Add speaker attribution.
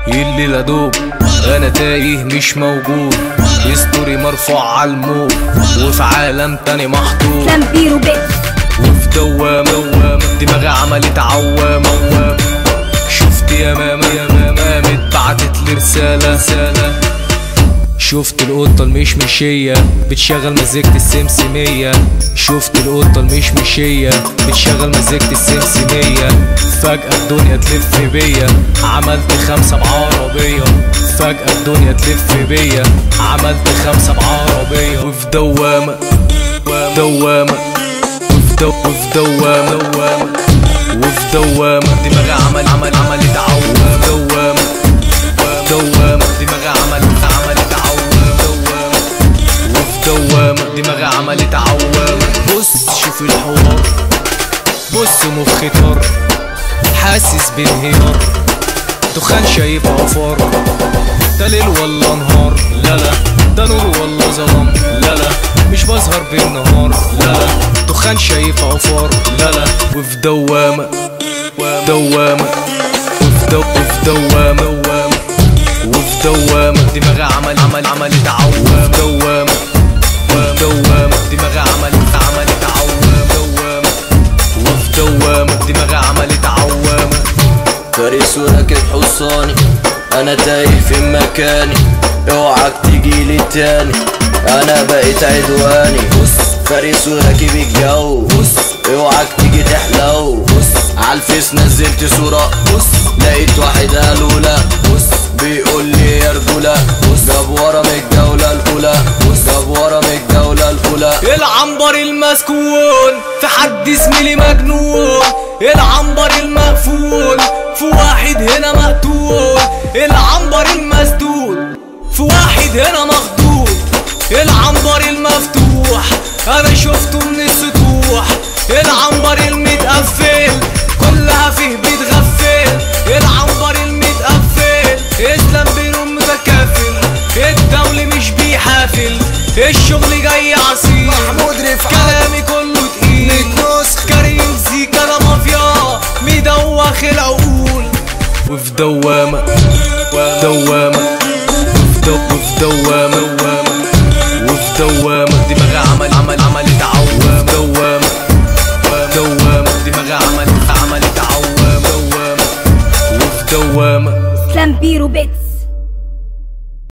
Speaker 1: اللي لا دوب انا تايه مش موجود هيستوري مرفوع على الموج وفي عالم تاني محطوط
Speaker 2: فامبيرو بيت
Speaker 1: وفي دوامة دماغي عملت عوامة شفت يا ماما يا ماما قامت بعتت لي رسالة رسالة شفت القطة المشمشية بتشغل مزيكة السمسمية شفت القطة المشمشية بتشغل مزيكة السمسمية فجأة الدنيا تلف بيا عملت خمسة بعربية فجأة الدنيا تلف بيا عملت خمسة بعربية وفي دوامة دوامة وفي دو وفي دوامة وفي دوامة دماغي عمل عمل عملت عوامة دوامة دوامة دماغي عملت عملت عوامة دوامة وفي دوامة دماغي عملت عوامة بص شوف الحوار بص مخي طار حاسس بانهيار دخان شايف عفار ده ليل ولا نهار لا لا ده نور ولا ظلام لا لا مش بظهر بالنهار لا لا دخان شايف عفار لا لا وفي دوامة دوامة وفي دو وفي دوامة وفي دوامة دماغي عمل عمل عملت عوام دوامة دوامة دماغي عملت عملت عوام دوامة وفي دوامة دماغي عملت عوامة
Speaker 3: فارس وراكب حصاني انا تايه في مكاني اوعك تجيلي تاني انا بقيت عدواني فارس وراكب الجو اوعك تيجي تحلو عالفيس نزلت صورة لقيت واحد قالوا لا بيقول لي يا رجولة جاب ورا من الجولة الأولى جاب ورا من الجولة الأولى
Speaker 1: العنبر المسكون في حد زميلي مجنون العنبر المقفول في واحد هنا مقتول العنبر المسدود في واحد هنا مخدود العنبر المفتوح انا شفته من السطوح العنبر المتقفل كلها فيه بيتغفل العنبر المتقفل اسلام بينهم متكافل الدولة مش بيحافل الشغل جاي عصير
Speaker 4: محمود رفعت
Speaker 1: كلامي كله تقيل
Speaker 4: نسخ
Speaker 1: كريم زيكا انا مافيا مدوخ العقول وفي دوامة دوامة وفي دو- وفي دوامة وفي دوامة